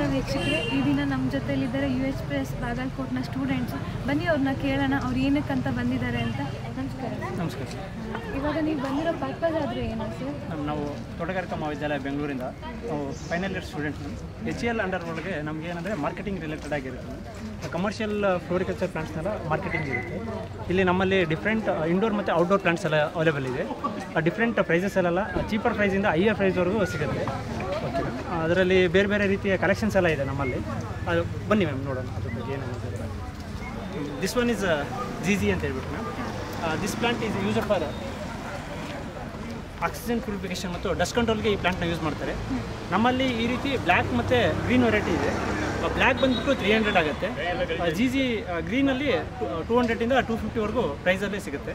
ವೀಕ್ಷಕರೇ ಈ ದಿನ ನಮ್ಮ ಜೊತೆಲಿದ್ದಾರೆ ಯು ಎಚ್ ಪಿ ಎಸ್ ಬಾಗಲಕೋಟ್ನ ಸ್ಟೂಡೆಂಟ್ಸು ಬನ್ನಿ ಅವ್ರನ್ನ ಕೇಳೋಣ ಅವ್ರು ಏನಕ್ಕಂತ ಬಂದಿದ್ದಾರೆ ಅಂತ ನಮಸ್ಕಾರ ನಮಸ್ಕಾರ ಸರ್ ಇವಾಗ ನೀವು ಬಂದಿರೋ ಪರ್ಪಸ್ ಆದರೆ ಏನು ಸರ್ ನಮ್ಮ- ನಾವು ತೋಟಗಾರಿಕಾ ಮಹಾವಿದ್ಯಾಲಯ ಬೆಂಗಳೂರಿಂದ ನಾವು final year student H L under ಒಳಗೆ ನಮ್ಗೆ ಏನಂದರೆ ಮಾರ್ಕೆಟಿಂಗ್ ರಿಲೇಟೆಡ್ ಆಗಿರುತ್ತೆ ಕಮರ್ಷಿಯಲ್ ಫ್ಲೋರಿಕಲ್ಚರ್ ಪ್ಲಾಂಟ್ಸ್ನೆಲ್ಲ ಮಾರ್ಕೆಟಿಂಗ್ ಇರುತ್ತೆ ಇಲ್ಲಿ ನಮ್ಮಲ್ಲಿ ಡಿಫ್ರೆಂಟ್ ಇಂಡೋರ್ ಮತ್ತು ಔಟ್ಡೋರ್ ಪ್ಲಾಂಟ್ಸ್ ಎಲ್ಲ ಅವೈಲೇಬಲ್ ಇದೆ ಡಿಫ್ರೆಂಟ್ ಪ್ರೈಸಸ್ ಎಲ್ಲ ಚೀಪರ್ ಪ್ರೈಸಿಂದ ಹೈಯರ್ ಪ್ರೈಸ್ವರೆಗೂ ಸಿಗುತ್ತೆ ಓಕೆ ಅದರಲ್ಲಿ ಬೇರೆ ಬೇರೆ ರೀತಿಯ ಕಲೆಕ್ಷನ್ಸ್ ಎಲ್ಲ ಇದೆ ನಮ್ಮಲ್ಲಿ ಅದು ಬನ್ನಿ ಮ್ಯಾಮ್ ನೋಡೋಣ ಅದ್ರ ಬಗ್ಗೆ ಏನೇನು this one is Z Z ಅಂತ ಹೇಳ್ಬಿಟ್ಟು ma'am this plant is used for oxygen purification ಮತ್ತು ಡಸ್ಟ್ ಕಂಟ್ರೋಲ್ಗೆ ಈ ಪ್ಲಾಂಟ್ನ ಯೂಸ್ ಮಾಡ್ತಾರೆ ನಮ್ಮಲ್ಲಿ ಈ ರೀತಿ ಬ್ಲ್ಯಾಕ್ ಮತ್ತು ಗ್ರೀನ್ ವೆರೈಟಿ ಇದೆ ಬ್ಲ್ಯಾಕ್ ಬಂದ್ಬಿಟ್ಟು ತ್ರೀ ಹಂಡ್ರೆಡ್ ಆಗುತ್ತೆ ಜಿ ಜಿ ಗ್ರೀನಲ್ಲಿ ಟೂ ಹಂಡ್ರೆಡಿಂದ ಟೂ ಫಿಫ್ಟಿವರೆಗೂ ಪ್ರೈಸಲ್ಲೇ ಸಿಗುತ್ತೆ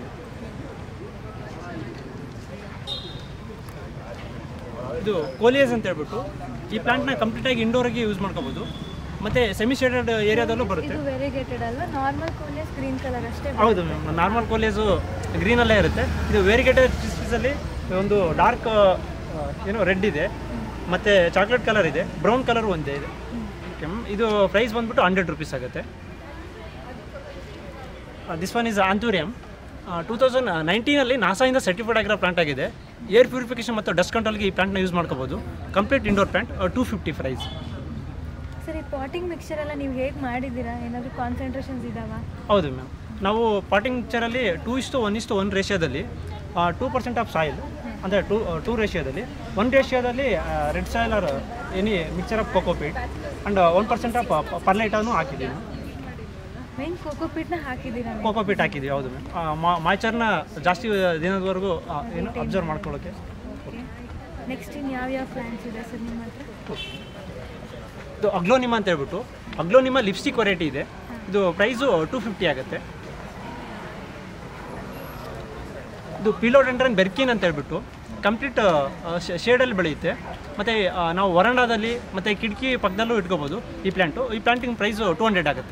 ಇದು ಕೋಲಿಯಸ್ ಅಂತ ಹೇಳ್ಬಿಟ್ಟು ಈ ಪ್ಲಾಂಟ್ನ ಕಂಪ್ಲೀಟಾಗಿ ಇಂಡೋರಿಗೆ ಯೂಸ್ ಮಾಡ್ಕೋಬೋದು ಮತ್ತು ಸೆಮಿ ಶೇಡೆಡ್ ಏರಿಯಾದಲ್ಲೂ ಬರುತ್ತೆ ಇದು ವೆರಿಗೇಟೆಡ್ ಅಲ್ವಾ ನಾರ್ಮಲ್ ಕೋಲಿಯಸ್ ಗ್ರೀನ್ ಕಲರ್ ಅಷ್ಟೇ ಹೌದು ಮ್ಯಾಮ್ ನಾರ್ಮಲ್ ಕೋಲೇಜು ಗ್ರೀನಲ್ಲೇ ಇರುತ್ತೆ ಇದು ವೇರಿಗೇಟೆಡ್ ಅಲ್ಲಿ ಒಂದು ಡಾರ್ಕ್ ಏನೋ ರೆಡ್ ಇದೆ ಮತ್ತು ಚಾಕ್ಲೇಟ್ ಕಲರ್ ಇದೆ ಬ್ರೌನ್ ಕಲರ್ ಒಂದೇ ಇದೆ ಓಕೆ ಮ್ಯಾಮ್ ಇದು ಪ್ರೈಸ್ ಬಂದ್ಬಿಟ್ಟು ಹಂಡ್ರೆಡ್ ರುಪೀಸ್ ಆಗುತ್ತೆ this one is anthurium two thousand ನೈನ್ಟೀನಲ್ಲಿ ನಾಸಾಯಿಂದ ಸರ್ಟಿಫೈಡ್ ಆಗಿರೋ ಪ್ಲಾಂಟ್ ಆಗಿದೆ ಏರ್ ಪ್ಯೂರಿಫಿಕೇಷನ್ ಮತ್ತು ಡಸ್ಟ್ ಕಂಟ್ರೋಲ್ಗೆ ಈ ಪ್ಲಾಂಟ್ನ ಯೂಸ್ ಮಾಡ್ಕೋಬೋದು complete indoor plant two fifty price sir ಈ ಪಾಟಿಂಗ್ ಮಿಕ್ಸರ್ ಎಲ್ಲ ನೀವು ಹೇಗೆ ಮಾಡಿದ್ದೀರಾ ಏನಾದರೂ ಕಾನ್ಸಂಟ್ರೇಷನ್ಸ್ ಇದಾವ ಹೌದು ಮ್ಯಾಮ್ ನಾವು ಪಾಟಿಂಗ್ ಮಿಕ್ಚರಲ್ಲಿ two is to one is to one ರೇಷಿಯೋದಲ್ಲಿ ಟೂ ಪರ್ಸೆಂಟ್ ಆಫ್ ಸಾಯಿಲ್ ಅಂದರೆ ಟೂ ಟೂ ರೇಷಿಯೋದಲ್ಲಿ ಒನ್ ರೇಷಿಯೋದಲ್ಲಿ red soil or any mixture of cocopeat and one percent of ಪರ್ಲೈಟನ್ನು ಹಾಕಿದ್ದೀವಿ ಮೇನ್ ಕೋಕೋಪೀಟ್ನ ಹಾಕಿದ್ದೀರಾ ನೀವು? ಕೋಕೋಪೀಟ್ ಹಾಕಿದ್ದೀವಿ ಹೌದು ಮ್ಯಾಮ್ ಮಾಯ್ಚರ್ನ ಜಾಸ್ತಿ ದಿನದವರೆಗೂ ಆ, ಏನು ಅಬ್ಸರ್ವ್ ಮಾಡ್ಕೊಳ್ಳೋಕ್ಕೆ ಓಕೆ ನೆಕ್ಸ್ಟ್ ಇನ್ನು ಯಾವ್ಯಾವ ಪ್ಲಾಂಟ್ಸ್ ಇದೆ ಸರ್ ನಿಮ್ಮ ಹತ್ರ ಇದು ಅಗ್ಲೋನಿಮಾ ಅಂತ ಹೇಳ್ಬಿಟ್ಟು ಅಗ್ಲೋನಿಮಾ ಲಿಪ್ಸ್ಟಿಕ್ ವೆರೈಟಿ ಇದೆ ಇದು ಪ್ರೈಸು ಟೂ ಫಿಫ್ಟಿ ಆಗುತ್ತೆ ಇದು ಪಿಲೋಡೆಂಡ್ರನ್ ಬೆರ್ಕಿನ್ ಅಂತ ಹೇಳ್ಬಿಟ್ಟು ಕಂಪ್ಲೀಟ್ ಶೇಡಲ್ಲಿ ಬೆಳೆಯುತ್ತೆ ಮತ್ತು ನಾವು ವರಂಡಾದಲ್ಲಿ ಮತ್ತು ಕಿಟಕಿ ಪಕ್ಕದಲ್ಲೂ ಇಟ್ಕೋಬೋದು ಈ ಪ್ಲ್ಯಾಂಟು ಈ ಪ್ಲಾಂಟಿಂಗ್ ಪ್ರೈಸು ಟೂ ಹಂಡ್ರೆಡ್ ಆಗುತ್ತೆ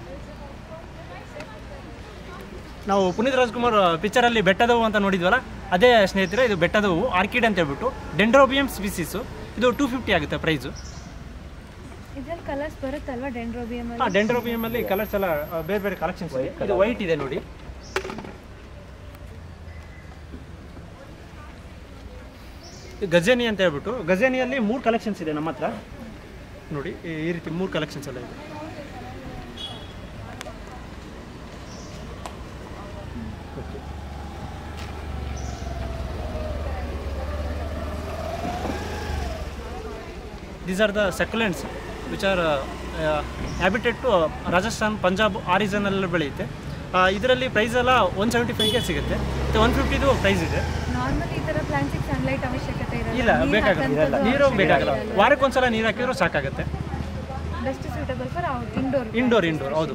ನಾವು ಪುನೀತ್ ರಾಜ್ಕುಮಾರ್ ಪಿಕ್ಚರಲ್ಲಿ ಬೆಟ್ಟದ ಹೂವು ಅಂತ ನೋಡಿದ್ವಲ್ಲ ಅದೇ ಸ್ನೇಹಿತರೆ ಇದು ಬೆಟ್ಟದ ಹೂವು ಆರ್ಕಿಡ್ ಅಂತ ಹೇಳ್ಬಿಟ್ಟು ಡೆಂಡ್ರೋಬಿಯಂ ಸ್ಪೀಸೀಸು ಇದು ಟೂ ಫಿಫ್ಟಿ ಆಗುತ್ತೆ ಪ್ರೈಸು ಇದ್ರಲ್ಲಿ ಕಲರ್ಸ್ ಬರುತ್ತಲ್ವಾ ಡೆಂಡ್ರೋಬಿಯಮ್ ಹಾಂ ಡೆಂಡ್ರೋಬಿಯಮ್ ಅಲ್ಲಿ ಕಲರ್ಸ್ ಎಲ್ಲ ಆ, ಬೇರೆ ಬೇರೆ ಕಲೆಕ್ಷನ್ಸ್ ಇದೆ ಇದು ವೈಟ್ ಇದೆ ನೋಡಿ ಇದು ಗಜನಿ ಅಂತ ಹೇಳ್ಬಿಟ್ಟು ಗಜನಿಯಲ್ಲಿ ಮೂರು ಕಲೆಕ್ಷನ್ಸ್ ಇದೆ ನಮ್ಮ ಹತ್ರ ನೋಡಿ ಈ- ಈ ರೀತಿ ಮೂರು ಕಲೆಕ್ಷನ್ಸ್ ಎಲ್ಲ ಇದೆ these are the succulents which are habited to Rajasthan Punjab ಆ ರೀಸನಲ್ಲಿ ಬೆಳೆಯುತ್ತೆ ಇದರಲ್ಲಿ ಪ್ರೈಸ್ ಎಲ್ಲ ಒನ್ ಸೆವೆಂಟಿ ಫೈವ್ಗೆ ಸಿಗುತ್ತೆ ಮತ್ತು ಒನ್ ಫಿಫ್ಟಿದು ಪ್ರೈಸ್ ಇದೆ ನಾರ್ಮಲಿ ಈ ಥರ ಪ್ಲಾಂಟ್ಸಿಗೆ ಸನ್ಲೈಟ್ ಅವಶ್ಯಕತೆ ಇಲ್ಲ ಇರಲ್ಲ ಬೇಕಾಗಲ್ಲ ನೀರು ಬೇಕಾಗಲ್ಲ ವಾರಕ್ಕೊಂದ್ಸಲ ನೀರು ಹಾಕಿದ್ರು ಸಾಕಾಗುತ್ತೆ best suitable for out indoor indoor indoor ಹೌದು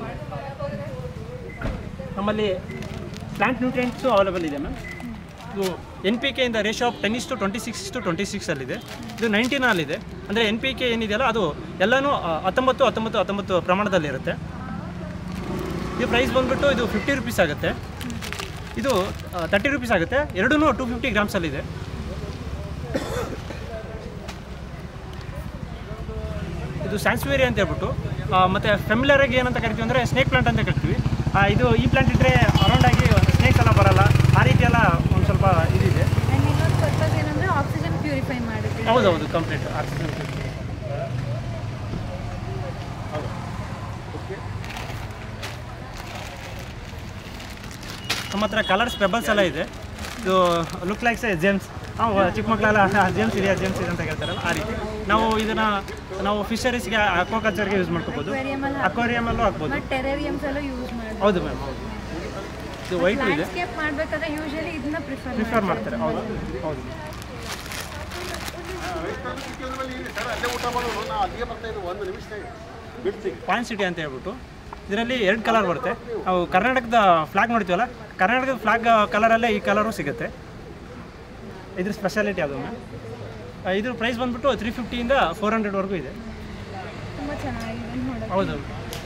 ನಮ್ಮಲ್ಲಿ ಪ್ಲಾಂಟ್ ನ್ಯೂಟ್ರಿಯೆಂಟ್ಸು ಅವೈಲೇಬಲ್ ಇದೆ ಮ್ಯಾಮ್ ಇದು ಎನ್ ಪಿ ಕೆಯಿಂದ ratio of ten is to twenty six is to twenty ಸಿಕ್ಸಲ್ಲಿದೆ ಇದು ನೈನ್ಟೀನಲ್ಲಿದೆ ಅಂದರೆ ಎನ್ ಪಿ ಕೆ ಏನಿದೆಯಲ್ಲ ಅದು ಎಲ್ಲನೂ ಆ, ಹತ್ತೊಂಬತ್ತು ಹತ್ತೊಂಬತ್ತು ಹತ್ತೊಂಬತ್ತು ಪ್ರಮಾಣದಲ್ಲಿರುತ್ತೆ ಇದು ಪ್ರೈಸ್ ಬಂದ್ಬಿಟ್ಟು ಇದು ಫಿಫ್ಟಿ ರುಪೀಸ್ ಆಗುತ್ತೆ ಇದು ತರ್ಟಿ ರುಪೀಸ್ ಆಗುತ್ತೆ ಎರಡೂ ಟೂ ಫಿಫ್ಟಿ ಗ್ರಾಮ್ಸಲ್ಲಿದೆ ಇದು ಸ್ಯಾನ್ಸ್ವೇರಿ ಅಂತ ಹೇಳ್ಬಿಟ್ಟು ಆ, ಮತ್ತೆ ಫೆಮಿಲರ್ ಆಗಿ ಏನಂತ ಕರಿತೀವಿ ಅಂದರೆ ಸ್ನೇಕ್ ಪ್ಲಾಂಟ್ ಅಂತ ಕರಿತೀವಿ ಆ, ಇದು ಈ ಪ್ಲಾಂಟ್ ಇಟ್ಟರೆ ಅರೌಂಡ್ ಆಗಿ ಸ್ನೇಕ್ಸ್ ಎಲ್ಲ ಬರಲ್ಲ ಆ ರೀತಿ ಎಲ್ಲ ಒಂದು ಸ್ವಲ್ಪ ಇದಿದೆ ಆ್ಯಂಡ್ ಇನ್ನೊಂದು ಪರ್ಪಸ್ ಏನಂದರೆ ಆಕ್ಸಿಜನ್ ಪ್ಯೂರಿಫೈ ಮಾಡುತ್ತೆ ಹೌದೌದು ಕಂಪ್ಲೀಟ್ ಆಕ್ಸಿಜನ್ ನಮ್ಮ ಹತ್ರ ಕಲರ್ಸ್ ಪೆಬಲ್ಸ್ ಎಲ್ಲ ಇದೆ ಇದು ಲುಕ್ ಲೈಕ್ಸ್ ಜೇಮ್ಸ್ ಹಾಂ ಚಿಕ್ಕ ಮಕ್ಕಳೆಲ್ಲ ಜೇಮ್ಸ್ ಇದೆಯಾ ಜೇಮ್ಸ್ ಇದೆ ಅಂತ ಹೇಳ್ತಾರಲ್ಲ ಆ ರೀತಿ ನಾವು ಇದನ್ನು ನಾವು ಫಿಶರೀಸ್ಗೆ ಅಕ್ವಾಕಲ್ಚರ್ಗೆ ಯೂಸ್ ಮಾಡ್ಕೋಬೋದು Aquarium ಅಲ್ಲಿ ಅಕ್ವೇರಿಯಮಲ್ಲೂ ಹಾಕ್ಬೋದು ಮತ್ತು ಟೆರೇರಿಯಮ್ಸ್ ಎಲ್ಲ ಯೂಸ್ ಮಾಡಿ ಹೌದು ಮ್ಯಾಮ್ ಹೌದು ಇದು ವೈಟ್ ಇದೆ ಲ್ಯಾಂಡ್ಸ್ಕೇಪ್ ಮಾಡಬೇಕಾದ್ರೆ ಯೂಶಲಿ ಇದನ್ನ ಪ್ರಿಫರ್ ಪ್ರಿಫರ್ ಮಾಡ್ತಾರೆ ಹೌದು ಹೌದು ಪಾಯಿಂಟ್ ಸಿಟಿ ಅಂತ ಹೇಳ್ಬಿಟ್ಟು ಇದರಲ್ಲಿ ಎರಡು ಕಲರ್ ಬರುತ್ತೆ ನಾವು ಕರ್ನಾಟಕದ ಫ್ಲಾಗ್ ನೋಡ್ತೀವಲ್ಲ ಕರ್ನಾಟಕದ ಫ್ಲಾಗ್ ಕಲರಲ್ಲೇ ಈ ಕಲರು ಸಿಗುತ್ತೆ ಇದ್ರ ಸ್ಪೆಷಾಲಿಟಿ ಅದು ಮ್ಯಾಮ್ ಇದ್ರ ಪ್ರೈಸ್ ಬಂದ್ಬಿಟ್ಟು ತ್ರೀ ಫಿಫ್ಟಿಯಿಂದ ಫೋರ್ ಹಂಡ್ರೆಡ್ವರೆಗೂ ಇದೆ ತುಂಬ ಚೆನ್ನಾಗಿದೆ ನೋಡೋದು ಹೌದು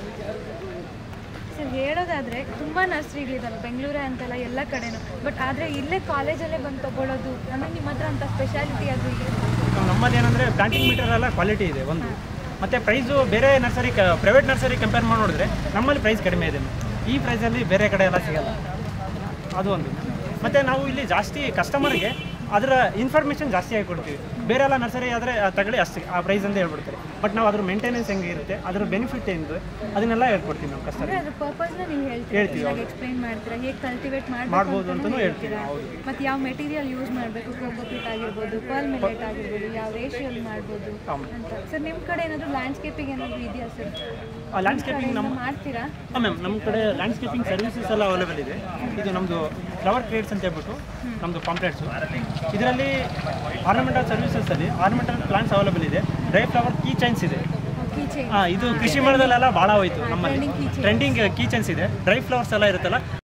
ಸರ್ ಹೇಳೋದಾದ್ರೆ ತುಂಬ ನರ್ಸರಿಗಳಿದಾವೆ ಬೆಂಗಳೂರೇ ಅಂತಲ್ಲ ಎಲ್ಲ ಕಡೆನೂ ಬಟ್ ಆದರೆ ಇಲ್ಲೇ ಕಾಲೇಜಲ್ಲೇ ಬಂದು ತಗೊಳ್ಳೋದು ಅಂದರೆ ನಿಮ್ಮ ಹತ್ರ ಅಂತ ಸ್ಪೆಷಾಲಿಟಿ ಅದು ಇದೆ ನಮ್ಮಲ್ಲಿ ಏನಂದರೆ ಪ್ಲಾಂಟಿಂಗ್ ಮೀಟರ್ ಎಲ್ಲ ಕ್ವಾಲಿಟಿ ಇದೆ ಒಂದು ಮತ್ತು ಪ್ರೈಸು ಬೇರೆ ನರ್ಸರಿ ಕ ಪ್ರೈವೇಟ್ ನರ್ಸರಿ ಕಂಪೇರ್ ಮಾಡಿ ನೋಡಿದ್ರೆ ನಮ್ಮಲ್ಲಿ ಪ್ರೈಸ್ ಕಡಿಮೆ ಇದೆ ಈ ಪ್ರೈಸಲ್ಲಿ ಬೇರೆ ಕಡೆ ಎಲ್ಲ ಸಿಗಲ್ಲ ಅದು ಒಂದು ಮತ್ತು ನಾವು ಇಲ್ಲಿ ಜಾಸ್ತಿ ಕಸ್ಟಮರ್ಗೆ ಅದರ ಇನ್ಫಾರ್ಮೇಷನ್ ಜಾಸ್ತಿ ಆಗಿ ಕೊಡ್ತೀವಿ ಬೇರೆ ಎಲ್ಲ ನರ್ಸರಿ ಆದರೆ ತಗೊಳ್ಳಿ ಅಷ್ಟು ಆ ಪ್ರೈಸ್ ಅಂತ ಹೇಳ್ಬಿಡ್ತಾರೆ ಬಟ್ ನಾವು ಅದ್ರ ಮೇಂಟೆನೆನ್ಸ್ ಹೆಂಗೆ ಇರುತ್ತೆ ಅದ್ರ ಬೆನಿಫಿಟ್ ಏನು ಅದನ್ನೆಲ್ಲ ಹೇಳ್ಕೊಡ್ತೀವಿ ನಾವು ಕಸ್ಟಮರ್ ಅಂದ್ರೆ ಅದ್ರ ಪರ್ಪಸ್ನ ನೀವು ಹೇಳ್ತೀರಾ ಹೇಳ್ತೀವಿ, ಇವಾಗ ಎಕ್ಸ್ಪ್ಲೈನ್ ಮಾಡ್ತೀರಾ ಹೇಗೆ ಕಲ್ಟಿವೇಟ್ ಮಾಡ್ಬೋದು ಮಾಡ್ಬೋದು ಅಂತಲೂ ಅಂತಲೂ ಹೇಳ್ತೀವಿ, ಹೇಳ್ತೀರಾ ಹೌದು. ಮತ್ತು ಯಾವ ಮೆಟೀರಿಯಲ್ ಯೂಸ್ ಮಾಡಬೇಕು ಕೋಕೋಪೀಟ್ ಆಗಿರ್ಬೋದು ಪರ್ಲ್ ಮಿಲೆಟ್ ಆಗಿರ್ಬೋದು ಯಾವ ರೇಷಿಯಲ್ಲಿ ಮಾಡ್ಬೋದು ಹೌದು. ಅಂತ ಸರ್ ನಿಮ್ಮ ಕಡೆ ಏನಾದರೂ ಲ್ಯಾಂಡ್ಸ್ಕೇಪಿಂಗ್ ಏನಾದರೂ ಇದೆಯಾ ಸರ್ ಲ್ಯಾಂಡ್ಸ್ಕೇಪಿಂಗ್ ನಮ್ಮ ಮಾಡ್ತೀರಾ ಹಾಂ ಮ್ಯಾಮ್ ನಮ್ಮ ಕಡೆ ಲ್ಯಾಂಡ್ಸ್ಕೇಪಿಂಗ್ ಸರ್ವಿಸಸ್ ಎಲ್ಲ ಅವೈಲೇಬಲ್ ಇದೆ ಇದು ನಮ್ಮದು ಫ್ಲವರ್ ಕ್ರೇಟ್ಸ್ ಅಂತ ಹೇಳ್ಬಿಟ್ಟು ನಮ್ಮದು ಪಾಂಪ್ಲೆಟ್ಸು ಇದರಲ್ಲಿ ಆರ್ನಮೆಂಟಲ್ ಸರ್ವಿಸಸಲ್ಲಿ ಆರ್ನಮೆಂಟಲ್ ಪ್ಲಾಂಟ್ಸ್ ಅವೈಲೇಬಲ್ ಇದೆ ಡ್ರೈ ಫ್ಲವರ್ ಕೀ ಚೈನ್ಸ್ ಇದೆ ಕೀಚೆ ಹಾಂ ಇದು ಕೃಷಿ ಮೇಳದಲ್ಲೆಲ್ಲ ಭಾಳ ಹೋಯ್ತು ನಮ್ಮಲ್ಲಿ trending key chains. Trending key chains ಇದೆ ಡ್ರೈ ಫ್ಲವರ್ಸ್ ಎಲ್ಲ ಇರುತ್ತಲ್ಲ